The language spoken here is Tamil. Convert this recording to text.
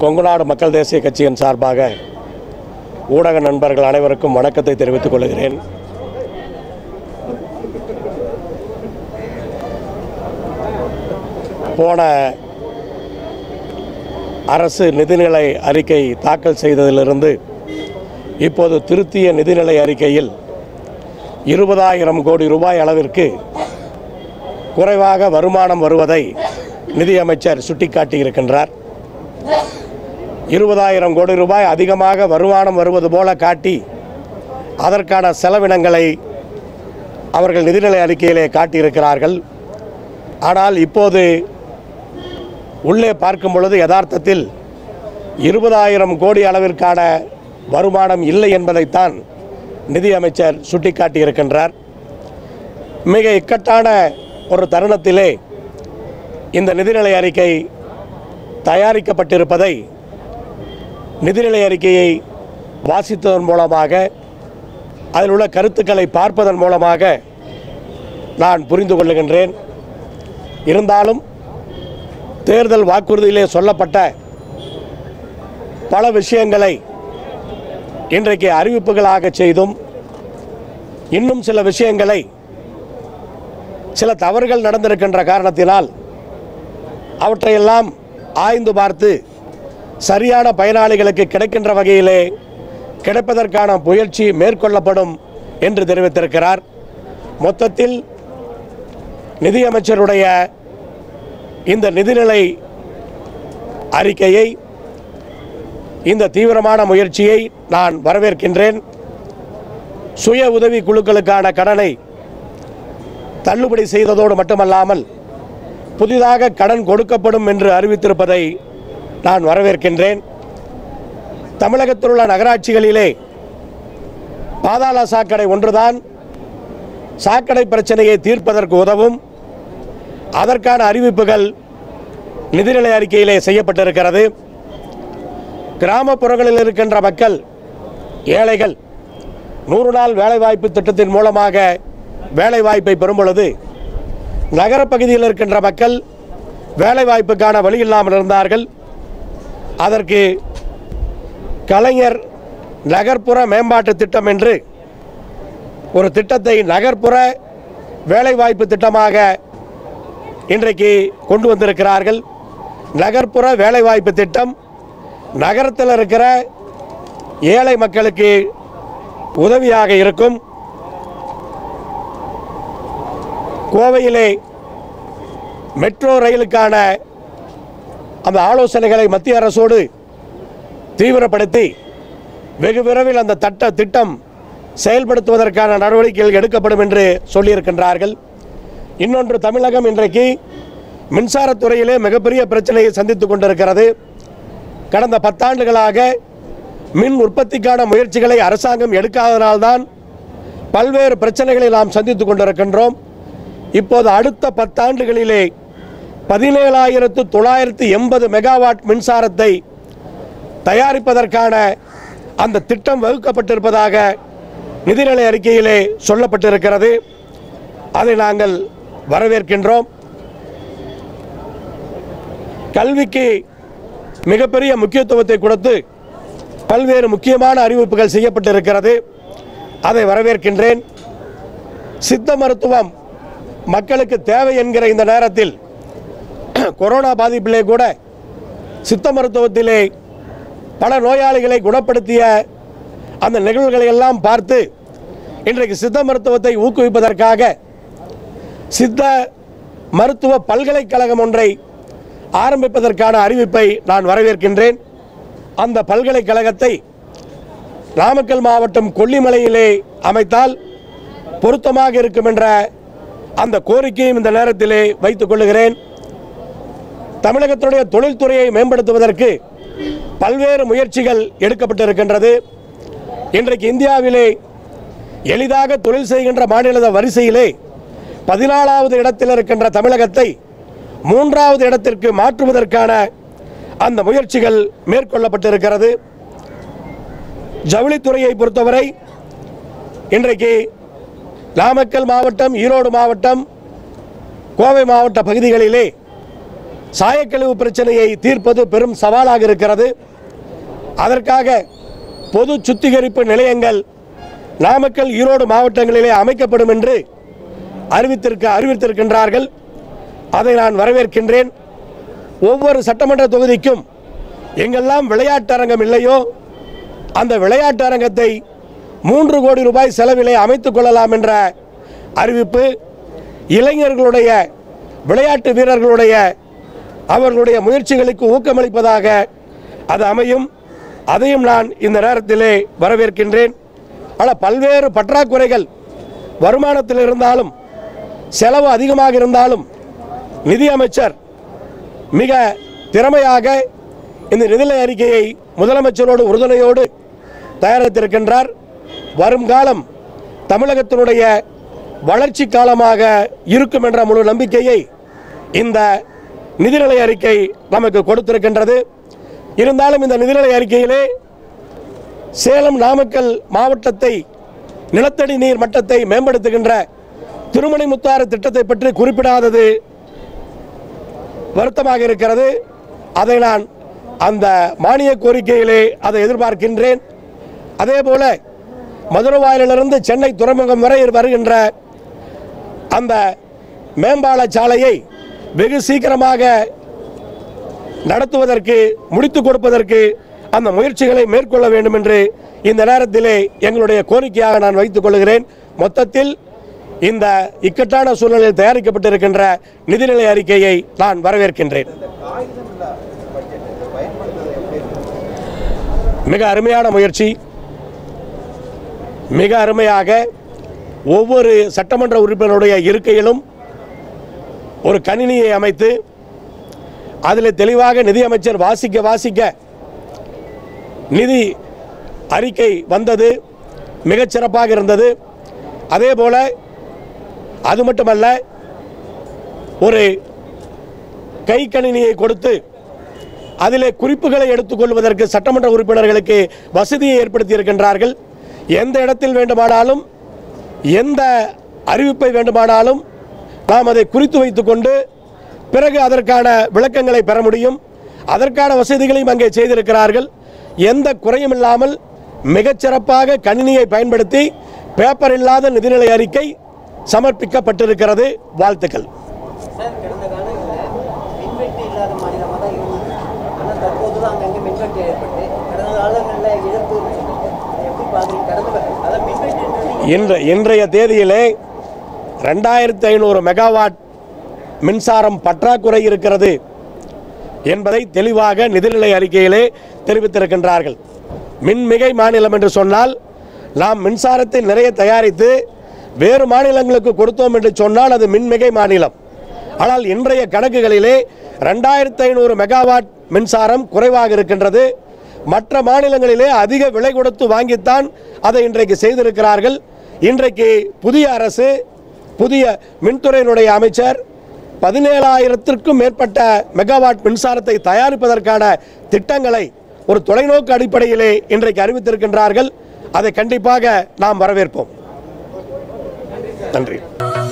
கொங்குநாடு மக்கள் தேசிய கட்சியின் சார்பாக ஊடக நண்பர்கள் அனைவருக்கும் வணக்கத்தை தெரிவித்துக் கொள்கிறேன் போன அரசு நிதிநிலை அறிக்கை தாக்கல் செய்ததிலிருந்து இப்போது திருத்திய நிதிநிலை அறிக்கையில் இருபதாயிரம் கோடி ரூபாய் அளவிற்கு குறைவாக வருமானம் வருவதை நிதியமைச்சர் சுட்டிக்காட்டியிருக்கின்றார் இருபதாயிரம் கோடி ரூபாய் அதிகமாக வருமானம் வருவது போல காட்டி அதற்கான செலவினங்களை அவர்கள் நிதிநிலை அறிக்கையிலே காட்டியிருக்கிறார்கள் ஆனால் இப்போது உள்ளே பார்க்கும் பொழுது யதார்த்தத்தில் இருபதாயிரம் கோடி அளவிற்கான வருமானம் இல்லை என்பதைத்தான் நிதியமைச்சர் சுட்டிக்காட்டியிருக்கின்றார் மிக இக்கட்டான ஒரு தருணத்திலே இந்த நிதிநிலை அறிக்கை தயாரிக்கப்பட்டிருப்பதை நிதிநிலை அறிக்கையை வாசித்ததன் மூலமாக அதில் உள்ள கருத்துக்களை பார்ப்பதன் மூலமாக நான் புரிந்து கொள்ளுகின்றேன் இருந்தாலும் தேர்தல் வாக்குறுதியிலே சொல்லப்பட்ட பல விஷயங்களை இன்றைக்கு அறிவிப்புகளாக செய்தும் இன்னும் சில விஷயங்களை சில தவறுகள் நடந்திருக்கின்ற காரணத்தினால் அவற்றையெல்லாம் ஆய்ந்து பார்த்து சரியான பயனாளிகளுக்கு கிடைக்கின்ற வகையிலே கிடைப்பதற்கான முயற்சி மேற்கொள்ளப்படும் என்று தெரிவித்திருக்கிறார் மொத்தத்தில் நிதியமைச்சருடைய இந்த நிதிநிலை அறிக்கையை இந்த தீவிரமான முயற்சியை நான் வரவேற்கின்றேன் சுய உதவி குழுக்களுக்கான கடனை தள்ளுபடி செய்ததோடு மட்டுமல்லாமல் புதிதாக கடன் கொடுக்கப்படும் என்று அறிவித்திருப்பதை நான் வரவேற்கின்றேன் தமிழகத்தில் உள்ள நகராட்சிகளிலே பாதாள சாக்கடை ஒன்றுதான் சாக்கடை பிரச்சனையை தீர்ப்பதற்கு உதவும் அதற்கான அறிவிப்புகள் நிதிநிலை அறிக்கையிலே செய்யப்பட்டிருக்கிறது கிராமப்புறங்களில் இருக்கின்ற மக்கள் ஏழைகள் நூறு நாள் வேலைவாய்ப்பு திட்டத்தின் மூலமாக வேலைவாய்ப்பை பெறும் பொழுது நகரப்பகுதியில் இருக்கின்ற மக்கள் வேலைவாய்ப்புக்கான வழி இல்லாமல் இருந்தார்கள் அதற்கு கலைஞர் நகர்ப்புற மேம்பாட்டு திட்டம் என்று ஒரு திட்டத்தை நகர்ப்புற வேலைவாய்ப்பு திட்டமாக இன்றைக்கு கொண்டு வந்திருக்கிறார்கள் நகர்ப்புற வேலைவாய்ப்பு திட்டம் நகரத்தில் இருக்கிற ஏழை மக்களுக்கு உதவியாக இருக்கும் கோவையிலே மெட்ரோ ரயிலுக்கான அந்த ஆலோசனைகளை மத்திய அரசோடு தீவிரப்படுத்தி வெகு விரைவில் அந்த தட்ட திட்டம் செயல்படுத்துவதற்கான நடவடிக்கைகள் எடுக்கப்படும் என்று சொல்லியிருக்கின்றார்கள் இன்னொன்று தமிழகம் இன்றைக்கு மின்சாரத்துறையிலே மிகப்பெரிய பிரச்சனையை சந்தித்துக் கொண்டிருக்கிறது கடந்த பத்தாண்டுகளாக மின் உற்பத்திக்கான முயற்சிகளை அரசாங்கம் எடுக்காதனால்தான் பல்வேறு பிரச்சனைகளை நாம் சந்தித்துக் கொண்டிருக்கின்றோம் இப்போது அடுத்த பத்தாண்டுகளிலே பதினேழாயிரத்து தொள்ளாயிரத்து எண்பது மெகாவாட் மின்சாரத்தை தயாரிப்பதற்கான அந்த திட்டம் வகுக்கப்பட்டிருப்பதாக நிதிநிலை அறிக்கையிலே சொல்லப்பட்டிருக்கிறது அதை நாங்கள் வரவேற்கின்றோம் கல்விக்கு மிகப்பெரிய முக்கியத்துவத்தை கொடுத்து பல்வேறு முக்கியமான அறிவிப்புகள் செய்யப்பட்டிருக்கிறது அதை வரவேற்கின்றேன் சித்த மருத்துவம் மக்களுக்கு தேவை என்கிற இந்த நேரத்தில் கொரோனா பாதிப்பிலே கூட சித்த மருத்துவத்திலே பல நோயாளிகளை குணப்படுத்திய அந்த நிகழ்வுகளை எல்லாம் பார்த்து இன்றைக்கு சித்த மருத்துவத்தை ஊக்குவிப்பதற்காக சித்த மருத்துவ பல்கலைக்கழகம் ஒன்றை ஆரம்பிப்பதற்கான அறிவிப்பை நான் வரவேற்கின்றேன் அந்த பல்கலைக்கழகத்தை நாமக்கல் மாவட்டம் கொல்லிமலையிலே அமைத்தால் பொருத்தமாக இருக்கும் என்ற அந்த கோரிக்கையும் இந்த நேரத்திலே வைத்துக் கொள்ளுகிறேன் தமிழகத்துடைய தொழில்துறையை மேம்படுத்துவதற்கு பல்வேறு முயற்சிகள் எடுக்கப்பட்டிருக்கின்றது இன்றைக்கு இந்தியாவிலே எளிதாக தொழில் செய்கின்ற மாநில வரிசையிலே பதினாலாவது இடத்தில் இருக்கின்ற தமிழகத்தை மூன்றாவது இடத்திற்கு மாற்றுவதற்கான அந்த முயற்சிகள் மேற்கொள்ளப்பட்டிருக்கிறது ஜவுளித்துறையை பொறுத்தவரை இன்றைக்கு நாமக்கல் மாவட்டம் ஈரோடு மாவட்டம் கோவை மாவட்ட பகுதிகளிலே சாயக்கழிவு பிரச்சனையை தீர்ப்பது பெரும் சவாலாக இருக்கிறது அதற்காக பொது சுத்திகரிப்பு நிலையங்கள் நாமக்கல் ஈரோடு மாவட்டங்களிலே அமைக்கப்படும் என்று அறிவித்திருக்க அறிவித்திருக்கின்றார்கள் அதை நான் வரவேற்கின்றேன் ஒவ்வொரு சட்டமன்ற தொகுதிக்கும் எங்கெல்லாம் விளையாட்டு அரங்கம் இல்லையோ அந்த விளையாட்டு அரங்கத்தை மூன்று கோடி ரூபாய் செலவிலே அமைத்துக் கொள்ளலாம் என்ற அறிவிப்பு இளைஞர்களுடைய விளையாட்டு வீரர்களுடைய அவர்களுடைய முயற்சிகளுக்கு ஊக்கமளிப்பதாக அது அமையும் அதையும் நான் இந்த நேரத்திலே வரவேற்கின்றேன் ஆனால் பல்வேறு பற்றாக்குறைகள் வருமானத்தில் இருந்தாலும் செலவு அதிகமாக இருந்தாலும் நிதியமைச்சர் மிக திறமையாக இந்த நிதிநிலை அறிக்கையை முதலமைச்சரோடு உறுதுணையோடு தயாரித்திருக்கின்றார் வரும் காலம் தமிழகத்தினுடைய வளர்ச்சி காலமாக இருக்கும் என்ற முழு நம்பிக்கையை இந்த நிதிநிலை அறிக்கை நமக்கு கொடுத்திருக்கின்றது இருந்தாலும் இந்த நிதிநிலை அறிக்கையிலே சேலம் நாமக்கல் மாவட்டத்தை நிலத்தடி நீர் மட்டத்தை மேம்படுத்துகின்ற திருமணி முத்தாறு திட்டத்தை பற்றி குறிப்பிடாதது வருத்தமாக இருக்கிறது அதை நான் அந்த மானிய கோரிக்கையிலே அதை எதிர்பார்க்கின்றேன் அதே போல மதுரவாயிலிருந்து சென்னை துறைமுகம் வரை வருகின்ற அந்த மேம்பால சாலையை வெகு சீக்கிரமாக நடத்துவதற்கு முடித்துக் கொடுப்பதற்கு அந்த முயற்சிகளை மேற்கொள்ள வேண்டும் என்று இந்த நேரத்திலே எங்களுடைய கோரிக்கையாக நான் வைத்துக் கொள்கிறேன் மொத்தத்தில் இந்த இக்கட்டான சூழ்நிலையில் தயாரிக்கப்பட்டிருக்கின்ற நிதிநிலை அறிக்கையை நான் வரவேற்கின்றேன் மிக அருமையான முயற்சி மிக அருமையாக ஒவ்வொரு சட்டமன்ற உறுப்பினருடைய இருக்கையிலும் ஒரு கணினியை அமைத்து அதில் தெளிவாக நிதியமைச்சர் வாசிக்க வாசிக்க நிதி அறிக்கை வந்தது மிகச் சிறப்பாக இருந்தது அதே போல அது மட்டுமல்ல ஒரு கை கணினியை கொடுத்து அதிலே குறிப்புகளை எடுத்துக்கொள்வதற்கு சட்டமன்ற உறுப்பினர்களுக்கு வசதியை ஏற்படுத்தி இருக்கின்றார்கள் எந்த இடத்தில் வேண்டுமானாலும் எந்த அறிவிப்பை வேண்டுமானாலும் நாம் அதை குறித்து வைத்துக்கொண்டு பிறகு அதற்கான விளக்கங்களை பெற முடியும் அதற்கான வசதிகளையும் அங்கே செய்திருக்கிறார்கள் எந்த குறையும் இல்லாமல் மிகச்சிறப்பாக கணினியை பயன்படுத்தி பேப்பர் இல்லாத நிதிநிலை அறிக்கை சமர்ப்பிக்கப்பட்டிருக்கிறது வாழ்த்துக்கள் சார் கடந்த காலங்களில் மின்வெட்டு இல்லாத மாநிலமாக தான் இருந்தது ஆனால் தற்போது தான் அங்கங்கே மின்வெட்டு ஏற்பட்டு கடந்த காலங்களில் இழப்புன்னு சொல்லுங்க அதை எப்படி பார்க்குறீங்க கடந்த அதான் மின்வெட்டுன்றது இன்ற இன்றைய தேதியிலே ரெண்டாயிரத்தி ஐநூறு மெகாவாட் மின்சாரம் பற்றாக்குறை இருக்கிறது என்பதை தெளிவாக நிதிநிலை அறிக்கையிலே தெரிவித்திருக்கின்றார்கள் மின்மிகை மாநிலம் என்று சொன்னால் நாம் மின்சாரத்தை நிறைய தயாரித்து வேறு மாநிலங்களுக்கு கொடுத்தோம் என்று சொன்னால் அது மின்மிகை மாநிலம் ஆனால் இன்றைய கணக்குகளிலே ரெண்டாயிரத்தி ஐநூறு மெகாவாட் மின்சாரம் குறைவாக இருக்கின்றது மற்ற மாநிலங்களிலே அதிக விலை கொடுத்து வாங்கித்தான் அதை இன்றைக்கு செய்திருக்கிறார்கள் இன்றைக்கு புதிய அரசு புதிய மின்துறையினுடைய அமைச்சர் பதினேழாயிரத்திற்கும் மேற்பட்ட மெகாவாட் மின்சாரத்தை தயாரிப்பதற்கான திட்டங்களை ஒரு தொலைநோக்கு அடிப்படையிலே இன்றைக்கு அறிவித்திருக்கின்றார்கள் அதை கண்டிப்பாக நாம் வரவேற்போம் நன்றி